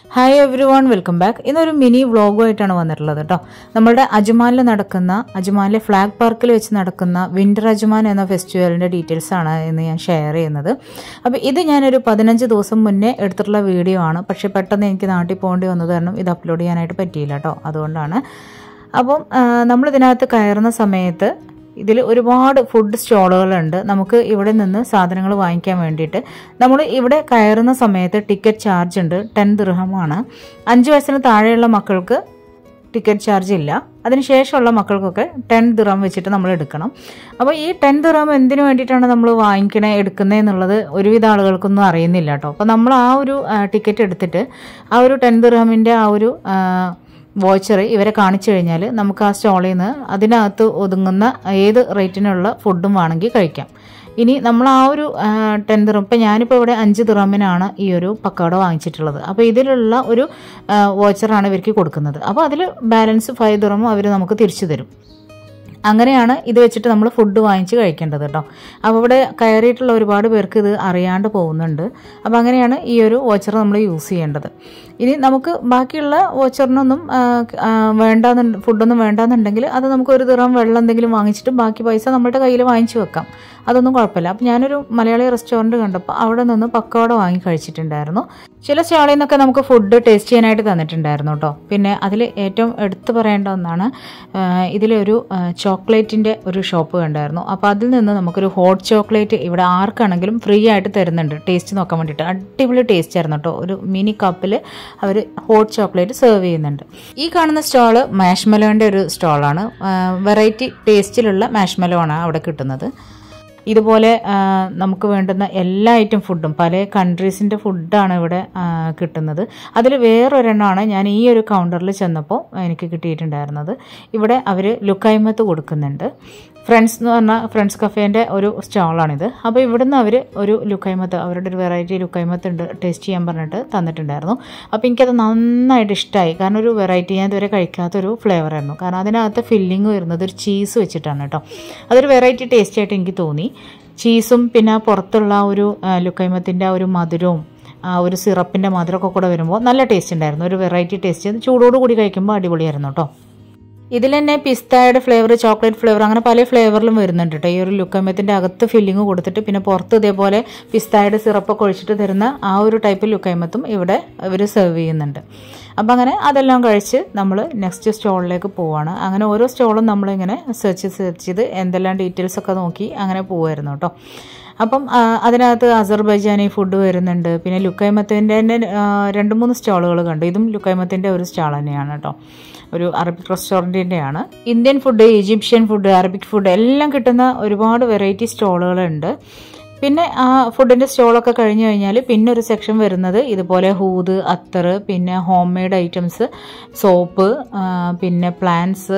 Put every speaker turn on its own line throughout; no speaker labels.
Hi everyone welcome back ഇന്നൊരു mini വ്ളോഗുമായിട്ടാണ് വന്നിട്ടുള്ളത് കേട്ടോ നമ്മുടെ അജ്മാനിൽ നടക്കുന്ന അജ്മാനിലെ ഫ്ലാഗ് പാർക്കിൽ വെച്ച് നടക്കുന്ന വിന്റർ അജ്മാൻ എന്ന ഫെസ്റ്റിവലിൻ്റെ ഡീറ്റെയിൽസ് ആണ് ഇന്ന് ഞാൻ ഷെയർ ചെയ്യുന്നത് അപ്പോൾ ഇത് ഞാനൊരു പതിനഞ്ച് ദിവസം മുന്നേ എടുത്തിട്ടുള്ള വീഡിയോ ആണ് പക്ഷേ പെട്ടെന്ന് എനിക്ക് നാട്ടിൽ പോകേണ്ടി വന്നത് കാരണം ഇത് അപ്ലോഡ് ചെയ്യാനായിട്ട് പറ്റിയില്ല കേട്ടോ അതുകൊണ്ടാണ് അപ്പം ആ, നമ്മളിതിനകത്ത് കയറുന്ന സമയത്ത് ഇതിൽ ഒരുപാട് ഫുഡ് സ്റ്റോളുകളുണ്ട് നമുക്ക് ഇവിടെ നിന്ന് സാധനങ്ങൾ വാങ്ങിക്കാൻ വേണ്ടിയിട്ട് നമ്മൾ ഇവിടെ കയറുന്ന സമയത്ത് ടിക്കറ്റ് ചാർജ് ഉണ്ട് ടെൻ ദിർഹമാണ് അഞ്ച് വയസ്സിന് താഴെയുള്ള മക്കൾക്ക് ടിക്കറ്റ് ചാർജ് ഇല്ല അതിനുശേഷമുള്ള മക്കൾക്കൊക്കെ ടെൻ ദിറം വെച്ചിട്ട് നമ്മൾ എടുക്കണം അപ്പോൾ ഈ ടെൻ ദിറം എന്തിനു വേണ്ടിയിട്ടാണ് നമ്മൾ വാങ്ങിക്കണേ എടുക്കുന്നത് എന്നുള്ളത് ഒരുവിധ ആളുകൾക്കൊന്നും അറിയുന്നില്ല കേട്ടോ അപ്പോൾ നമ്മൾ ആ ഒരു ടിക്കറ്റ് എടുത്തിട്ട് ആ ഒരു ടെൻ ദിറമിൻ്റെ ആ ഒരു വോച്ചർ ഇവരെ കാണിച്ചു കഴിഞ്ഞാൽ നമുക്ക് ആ സ്റ്റോളിൽ നിന്ന് അതിനകത്ത് ഒതുങ്ങുന്ന ഏത് റേറ്റിനുള്ള ഫുഡും വേണമെങ്കിൽ കഴിക്കാം ഇനി നമ്മൾ ആ ഒരു ടെൻ ദിറം ഇപ്പം ഞാനിപ്പോൾ ഇവിടെ അഞ്ച് ദിറമിനാണ് ഈ ഒരു പക്കവട വാങ്ങിച്ചിട്ടുള്ളത് അപ്പോൾ ഇതിലുള്ള ഒരു വോച്ചറാണ് ഇവർക്ക് കൊടുക്കുന്നത് അപ്പോൾ അതിൽ ബാലൻസ് ഫൈവ് ദിറമും അവർ നമുക്ക് തിരിച്ചു തരും അങ്ങനെയാണ് ഇത് വെച്ചിട്ട് നമ്മൾ ഫുഡ് വാങ്ങിച്ച് കഴിക്കേണ്ടത് കേട്ടോ അപ്പോൾ ഇവിടെ കയറിയിട്ടുള്ള ഒരുപാട് പേർക്ക് ഇത് അറിയാണ്ട് പോകുന്നുണ്ട് അപ്പോൾ അങ്ങനെയാണ് ഈ ഒരു വോച്ചർ നമ്മൾ യൂസ് ചെയ്യേണ്ടത് ഇനി നമുക്ക് ബാക്കിയുള്ള വോച്ചറിനൊന്നും വേണ്ടാന്ന് ഫുഡൊന്നും വേണ്ടാന്നുണ്ടെങ്കിൽ അത് നമുക്ക് ഒരു ദിറം വെള്ളം എന്തെങ്കിലും വാങ്ങിച്ചിട്ട് ബാക്കി പൈസ നമ്മുടെ കയ്യിൽ വാങ്ങിച്ചു വെക്കാം അതൊന്നും കുഴപ്പമില്ല അപ്പോൾ ഞാനൊരു മലയാളി റെസ്റ്റോറൻറ്റ് കണ്ടപ്പോൾ അവിടെ നിന്ന് പക്കവട വാങ്ങി കഴിച്ചിട്ടുണ്ടായിരുന്നു ചില സ്റ്റാളിൽ നിന്നൊക്കെ നമുക്ക് ഫുഡ് ടേസ്റ്റ് ചെയ്യാനായിട്ട് തന്നിട്ടുണ്ടായിരുന്നു കേട്ടോ പിന്നെ അതിൽ ഏറ്റവും എടുത്തു പറയേണ്ട ഒന്നാണ് ഇതിലൊരു ചോക്ലേറ്റിൻ്റെ ഒരു ഷോപ്പ് കണ്ടായിരുന്നു അപ്പോൾ അതിൽ നിന്ന് നമുക്കൊരു ഹോട്ട് ചോക്ലേറ്റ് ഇവിടെ ആർക്കാണെങ്കിലും ഫ്രീ ആയിട്ട് തരുന്നുണ്ട് ടേസ്റ്റ് നോക്കാൻ വേണ്ടിയിട്ട് അടിപൊളി ടേസ്റ്റ് ആയിരുന്നു കേട്ടോ ഒരു മിനി കപ്പിൽ അവർ ഹോട്ട് ചോക്ലേറ്റ് സെർവ് ചെയ്യുന്നുണ്ട് ഈ കാണുന്ന സ്റ്റോള് മാഷ്മലോൻ്റെ ഒരു സ്റ്റോളാണ് വെറൈറ്റി ടേസ്റ്റിലുള്ള മാഷ്മലോ ആണ് അവിടെ കിട്ടുന്നത് ഇതുപോലെ ആ, നമുക്ക് വേണ്ടുന്ന എല്ലാ ഐറ്റം ഫുഡും പല കൺട്രീസിൻ്റെ ഫുഡാണ് ഇവിടെ ആ, കിട്ടുന്നത് അതിൽ വേറൊരെണ്ണമാണ് ഞാൻ ഈ ഒരു കൗണ്ടറിൽ ചെന്നപ്പോൾ എനിക്ക് കിട്ടിയിട്ടുണ്ടായിരുന്നത് ഇവിടെ അവർ ലുക്കൈമത്ത് കൊടുക്കുന്നുണ്ട് ഫ്രണ്ട്സ് എന്ന് പറഞ്ഞാൽ ഫ്രണ്ട്സ് കഫേൻ്റെ ഒരു സ്റ്റാളാണിത് അപ്പോൾ ഇവിടുന്ന് അവർ ഒരു ലുക്കൈമത്ത് അവരുടെ ഒരു വെറൈറ്റി ലുക്കൈമത്ത് ഉണ്ട് ടേസ്റ്റ് ചെയ്യാൻ പറഞ്ഞിട്ട് തന്നിട്ടുണ്ടായിരുന്നു അപ്പോൾ എനിക്കത് നന്നായിട്ട് ഇഷ്ടമായി കാരണം ഒരു വെറൈറ്റി ഞാൻ ഇതുവരെ കഴിക്കാത്തൊരു ഫ്ലേവറായിരുന്നു കാരണം അതിനകത്ത് ഫില്ലിങ് വരുന്നത് ഒരു ചീസ് വെച്ചിട്ടാണ് കേട്ടോ അതൊരു വെറൈറ്റി ടേസ്റ്റ് ആയിട്ട് എനിക്ക് തോന്നി ചീസും പിന്നെ പുറത്തുള്ള ആ ഒരു ലുക്കൈമത്തിൻ്റെ ആ ഒരു മധുരവും ആ ഒരു സിറപ്പിൻ്റെ മധുരമൊക്കെ കൂടെ വരുമ്പോൾ നല്ല ടേസ്റ്റ് ഉണ്ടായിരുന്നു ഒരു വെറൈറ്റി ടേസ്റ്റ് ചൂടോട് കൂടി കഴിക്കുമ്പോൾ അടിപൊളിയായിരുന്നു കേട്ടോ ഇതിൽ തന്നെ പിസ്തയുടെ ഫ്ലേവർ ചോക്ലേറ്റ് ഫ്ലേവർ അങ്ങനെ പല ഫ്ലേവറിലും വരുന്നുണ്ട് കേട്ടോ ഈ ഒരു ലുക്കമ്മത്തിൻ്റെ അകത്ത് ഫില്ലിങ് കൊടുത്തിട്ട് പിന്നെ പുറത്ത് ഇതേപോലെ പിസ്തയുടെ സിറപ്പൊക്കെ ഒഴിച്ചിട്ട് തരുന്ന ആ ഒരു ടൈപ്പ് ലുക്കൈമത്തും ഇവിടെ ഇവർ സെർവ് ചെയ്യുന്നുണ്ട് അപ്പം അങ്ങനെ അതെല്ലാം കഴിച്ച് നമ്മൾ നെക്സ്റ്റ് സ്റ്റോളിലേക്ക് പോവാണ് അങ്ങനെ ഓരോ സ്റ്റോളും നമ്മളിങ്ങനെ സെർച്ച് സെർച്ച് ചെയ്ത് എന്തെല്ലാം ഡീറ്റെയിൽസ് ഒക്കെ നോക്കി അങ്ങനെ പോവായിരുന്നു കേട്ടോ അപ്പം ആ, അതിനകത്ത് അസർബൈജാനി ഫുഡ് വരുന്നുണ്ട് പിന്നെ ലുക്കൈമത്തിൻ്റെ തന്നെ ആ, രണ്ട് മൂന്ന് സ്റ്റാളുകൾ കണ്ടു ഇതും ലുക്കൈമത്തിൻ്റെ ഒരു സ്റ്റാൾ തന്നെയാണ് കേട്ടോ ഒരു അറബിക് റെസ്റ്റോറൻറ്റിൻ്റെയാണ് Indian food Egyptian food Arabic food എല്ലാം കിട്ടുന്ന ഒരുപാട് വെറൈറ്റി സ്റ്റോളുകളുണ്ട് പിന്നെ ആ ഫുഡിൻ്റെ സ്റ്റോളൊക്കെ കഴിഞ്ഞ് കഴിഞ്ഞാൽ പിന്നെ ഒരു സെക്ഷൻ വരുന്നത് ഇതുപോലെ ഹൂത് അത്തർ പിന്നെ ഹോം മെയ്ഡ് ഐറ്റംസ് സോപ്പ് പിന്നെ പ്ലാന്റ്സ്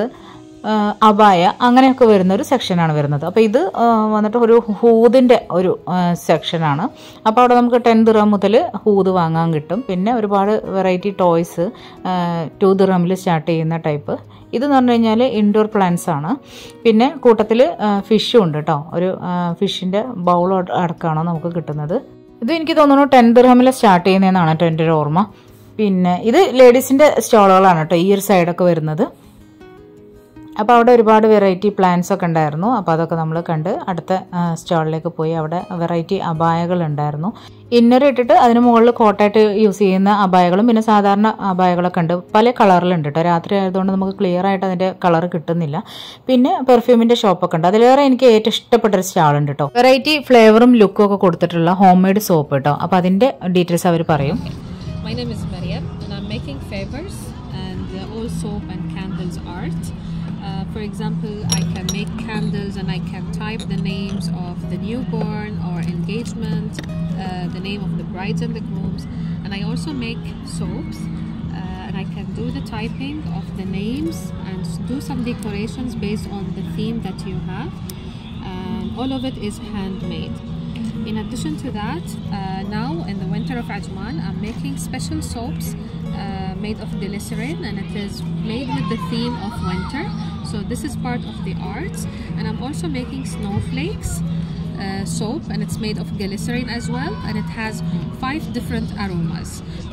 അബായ അങ്ങനെയൊക്കെ വരുന്ന ഒരു സെക്ഷനാണ് വരുന്നത് അപ്പോൾ ഇത് ആ, വന്നിട്ട് ഒരു ഹൂതിൻ്റെ ഒരു സെക്ഷനാണ് അപ്പോൾ അവിടെ നമുക്ക് ടെൻ ദിറം മുതൽ ഹൂത് വാങ്ങാൻ കിട്ടും പിന്നെ ഒരുപാട് വെറൈറ്റി ടോയ്സ് ടു ദിറമിൽ സ്റ്റാർട്ട് ചെയ്യുന്ന ടൈപ്പ് ഇതെന്ന് പറഞ്ഞു കഴിഞ്ഞാൽ ഇൻഡോർ പ്ലാന്റ്സ് ആണ് പിന്നെ കൂട്ടത്തിൽ ഫിഷും ഉണ്ട് കേട്ടോ ഒരു ഫിഷിൻ്റെ ബൗൾ അടക്കമാണോ നമുക്ക് കിട്ടുന്നത് ഇത് എനിക്ക് തോന്നുന്നു ടെൻ ദിർഹമിൽ സ്റ്റാർട്ട് ചെയ്യുന്നതെന്നാണ് കേട്ടോ എൻ്റെ ഒരു ഓർമ്മ പിന്നെ ഇത് ലേഡീസിൻ്റെ സ്റ്റോളുകളാണ് കേട്ടോ ഈ ഒരു സൈഡൊക്കെ വരുന്നത് അപ്പോൾ അവിടെ ഒരുപാട് വെറൈറ്റി പ്ലാന്റ്സ് ഒക്കെ ഉണ്ടായിരുന്നു അപ്പോൾ അതൊക്കെ നമ്മൾ കണ്ട് അടുത്ത സ്റ്റാളിലേക്ക് പോയി അവിടെ വെറൈറ്റി അബായകൾ ഉണ്ടായിരുന്നു ഇന്നർ ഇട്ടിട്ട് അതിന് മുകളിൽ കോട്ടായിട്ട് യൂസ് ചെയ്യുന്ന അബായകളും പിന്നെ സാധാരണ അബായകളൊക്കെ ഉണ്ട് പല കളറിലുണ്ട് കേട്ടോ രാത്രി ആയതുകൊണ്ട് നമുക്ക് ക്ലിയർ ആയിട്ട് അതിൻ്റെ കളർ കിട്ടുന്നില്ല പിന്നെ പെർഫ്യൂമിൻ്റെ ഷോപ്പൊക്കെ ഉണ്ട് അതിലേറെ എനിക്ക് ഏറ്റവും ഇഷ്ടപ്പെട്ട ഒരു സ്റ്റാൾ ഉണ്ട് കേട്ടോ വെറൈറ്റി ഫ്ലേവറും ലുക്കും ഒക്കെ കൊടുത്തിട്ടുള്ള ഹോം മെയ്ഡ് സോപ്പ് കേട്ടോ അപ്പോൾ അതിൻ്റെ ഡീറ്റെയിൽസ് അവർ പറയും
My name is Mariam and I'm making favors and uh, all soap and candles art. Uh, for example, I can make candles and I can type the names of the newborn or engagement, uh, the name of the brides and the grooms, and I also make soaps. Uh, and I can do the typing of the names and s- do some decorations based on the theme that you have. And all of it is handmade. In addition to that, uh, now in the winter of Ajman, I'm making special soaps uh, made of glycerin and it is made with the theme of winter. So this is part of the arts, and I'm also making snowflakes uh, soap, and it's made of glycerin as well, and it has five different aromas.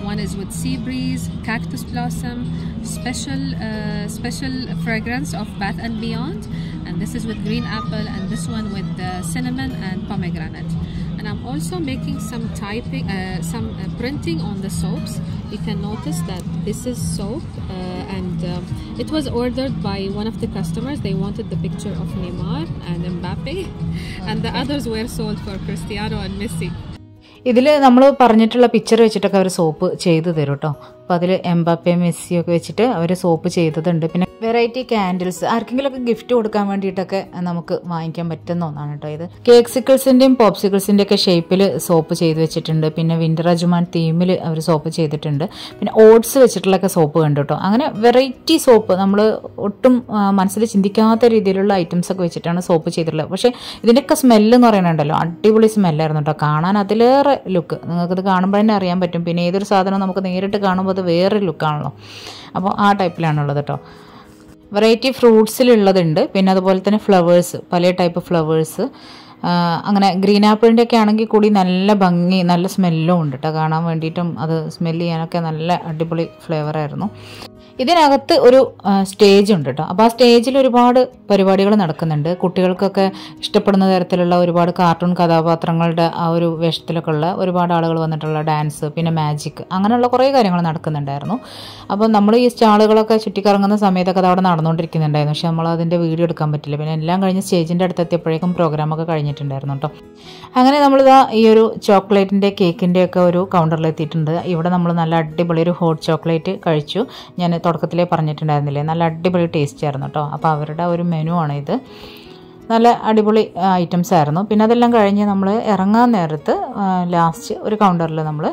One is with sea breeze, cactus blossom, special uh, special fragrance of Bath and Beyond, and this is with green apple, and this one with uh, cinnamon and pomegranate. And I'm also making some typing, uh, some uh, printing on the soaps. You can notice that this is soap, uh, and um, it was ordered by one of the customers. They wanted the picture of Neymar and Mbappe, and the others were sold for Cristiano and Messi.
ഇതിൽ നമ്മൾ പറഞ്ഞിട്ടുള്ള picture വെച്ചിട്ടൊക്കെ അവർ soap ചെയ്തു തരും കേട്ടോ അപ്പോൾ അതിൽ എംബാപ്പയും മെസ്സിയും ഒക്കെ വെച്ചിട്ട് അവർ സോപ്പ് ചെയ്തതുണ്ട് പിന്നെ വെറൈറ്റി ക്യാൻഡിൽസ് ആർക്കെങ്കിലുമൊക്കെ ഗിഫ്റ്റ് കൊടുക്കാൻ വേണ്ടിയിട്ടൊക്കെ നമുക്ക് വാങ്ങിക്കാൻ പറ്റുന്ന ഒന്നാണ് കേട്ടോ ഇത് കേക്സിക്കിൾസിൻ്റെയും പോപ്സിക്കിൾസിൻ്റെ ഒക്കെ ഷേപ്പിൽ സോപ്പ് ചെയ്ത് വെച്ചിട്ടുണ്ട് പിന്നെ വിൻ്റർ അജുമാൻ തീമിൽ അവർ സോപ്പ് ചെയ്തിട്ടുണ്ട് പിന്നെ ഓട്സ് വെച്ചിട്ടുള്ളൊക്കെ സോപ്പ് കണ്ടു കേട്ടോ അങ്ങനെ വെറൈറ്റി സോപ്പ് നമ്മൾ ഒട്ടും ആ, മനസ്സിൽ ചിന്തിക്കാത്ത രീതിയിലുള്ള ഐറ്റംസ് ഒക്കെ വെച്ചിട്ടാണ് സോപ്പ് ചെയ്തിട്ടുള്ളത് പക്ഷേ ഇതിൻ്റെയൊക്കെ സ്മെല്ല് എന്ന് പറയുന്നുണ്ടല്ലോ അടിപൊളി സ്മെല്ലായിരുന്നു കേട്ടോ കാണാൻ അതിലേറെ ലുക്ക് നിങ്ങൾക്കിത് കാണുമ്പോൾ തന്നെ അറിയാൻ പറ്റും പിന്നെ ഏതൊരു സാധനം നമുക്ക് നേരിട്ട് കാണുമ്പോൾ അത് വേറൊരു ലുക്കാണല്ലോ അപ്പോൾ ആ ടൈപ്പിലാണുള്ളത് കേട്ടോ വെറൈറ്റി ഫ്രൂട്ട്സിലുള്ളതുണ്ട് പിന്നെ അതുപോലെ തന്നെ ഫ്ലവേഴ്സ് പല ടൈപ്പ് ഫ്ലവേഴ്സ് അങ്ങനെ ഗ്രീൻ ആപ്പിളിൻ്റെ ഒക്കെ ആണെങ്കിൽ കൂടി നല്ല ഭംഗി നല്ല സ്മെല്ലും ഉണ്ട് കേട്ടോ കാണാൻ വേണ്ടിയിട്ടും അത് സ്മെല്ല് ചെയ്യാനൊക്കെ നല്ല അടിപൊളി ഫ്ലേവർ ആയിരുന്നു ഇതിനകത്ത് ഒരു സ്റ്റേജ് ഉണ്ട് കേട്ടോ അപ്പോൾ ആ സ്റ്റേജിൽ ഒരുപാട് പരിപാടികൾ നടക്കുന്നുണ്ട് കുട്ടികൾക്കൊക്കെ ഇഷ്ടപ്പെടുന്ന തരത്തിലുള്ള ഒരുപാട് കാർട്ടൂൺ കഥാപാത്രങ്ങളുടെ ആ ഒരു വേഷത്തിലൊക്കെ ഉള്ള ഒരുപാട് ആളുകൾ വന്നിട്ടുള്ള ഡാൻസ് പിന്നെ മാജിക് അങ്ങനെയുള്ള കുറേ കാര്യങ്ങൾ നടക്കുന്നുണ്ടായിരുന്നു അപ്പോൾ നമ്മൾ ഈ സ്റ്റാളുകളൊക്കെ ചുറ്റിക്കറങ്ങുന്ന സമയത്തൊക്കെ അത് അവിടെ നടന്നുകൊണ്ടിരിക്കുന്നുണ്ടായിരുന്നു പക്ഷെ നമ്മൾ അതിൻ്റെ വീഡിയോ എടുക്കാൻ പറ്റില്ല പിന്നെ എല്ലാം കഴിഞ്ഞ് സ്റ്റേജിൻ്റെ അടുത്ത് എത്തിയപ്പോഴേക്കും പ്രോഗ്രാമൊക്കെ കഴിഞ്ഞിട്ടുണ്ടായിരുന്നു കേട്ടോ അങ്ങനെ നമ്മളിതാ ഈ ഒരു ചോക്ലേറ്റിൻ്റെ കേക്കിൻ്റെ ഒക്കെ ഒരു കൗണ്ടറിൽ എത്തിയിട്ടുണ്ട് ഇവിടെ നമ്മൾ നല്ല അടിപൊളി ഒരു ഹോട്ട് ചോക്ലേറ്റ് കഴിച്ചു ഞാൻ തുടക്കത്തിലേ പറഞ്ഞിട്ടുണ്ടായിരുന്നില്ലേ നല്ല അടിപൊളി ടേസ്റ്റ് ആയിരുന്നു കേട്ടോ അപ്പോൾ അവരുടെ ഒരു മെനു ആണ് ഇത് നല്ല അടിപൊളി ഐറ്റംസ് ആയിരുന്നു പിന്നെ അതെല്ലാം കഴിഞ്ഞ് നമ്മൾ ഇറങ്ങാൻ നേരത്ത് ലാസ്റ്റ് ഒരു കൗണ്ടറിൽ നമ്മൾ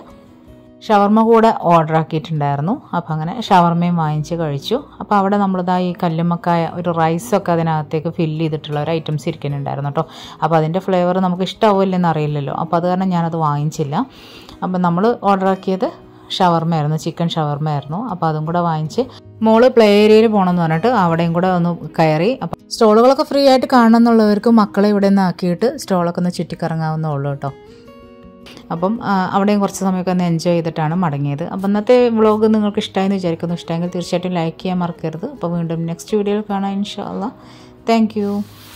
ഷവർമ്മ കൂടെ ഓർഡർ ആക്കിയിട്ടുണ്ടായിരുന്നു അപ്പോൾ അങ്ങനെ ഷവർമ്മയും വാങ്ങിച്ച് കഴിച്ചു അപ്പോൾ അവിടെ നമ്മളിതാ ഈ കല്ലുമ്മക്കായ ഒരു റൈസൊക്കെ അതിനകത്തേക്ക് ഫില്ല് ചെയ്തിട്ടുള്ള ഒരു ഐറ്റംസ് ഇരിക്കുന്നുണ്ടായിരുന്നു കേട്ടോ അപ്പോൾ അതിൻ്റെ ഫ്ലേവർ നമുക്ക് ഇഷ്ടാവില്ലെന്ന് അറിയില്ലല്ലോ അപ്പോൾ അത് കാരണം ഞാനത് വാങ്ങിച്ചില്ല അപ്പോൾ നമ്മൾ ഓർഡർ ആക്കിയത് ഷവർമ്മയായിരുന്നു ചിക്കൻ ഷവർമ്മയായിരുന്നു അപ്പോൾ അതും കൂടെ വാങ്ങിച്ച് മോള് പ്ലേ ഏരിയയിൽ പോകണമെന്ന് പറഞ്ഞിട്ട് അവിടെയും കൂടെ ഒന്ന് കയറി അപ്പം സ്റ്റോളുകളൊക്കെ ഫ്രീ ആയിട്ട് കാണണമെന്നുള്ളവർക്ക് മക്കളെ ഇവിടെ നിന്ന് ആക്കിയിട്ട് സ്റ്റോളൊക്കെ ഒന്ന് ചുറ്റിക്കറങ്ങാവുന്നേ ഉള്ളൂ കേട്ടോ അപ്പം ആ, അവിടെയും കുറച്ച് സമയമൊക്കെ ഒന്ന് എൻജോയ് ചെയ്തിട്ടാണ് മടങ്ങിയത് അപ്പം ഇന്നത്തെ വ്ളോഗ് നിങ്ങൾക്ക് ഇഷ്ടമായെന്ന് വിചാരിക്കുന്നു ഇഷ്ടമെങ്കിൽ തീർച്ചയായിട്ടും ലൈക്ക് ചെയ്യാൻ മറക്കരുത് അപ്പോൾ വീണ്ടും നെക്സ്റ്റ് വീഡിയോയിൽ കാണാം ഇൻഷാല്ല താങ്ക് യു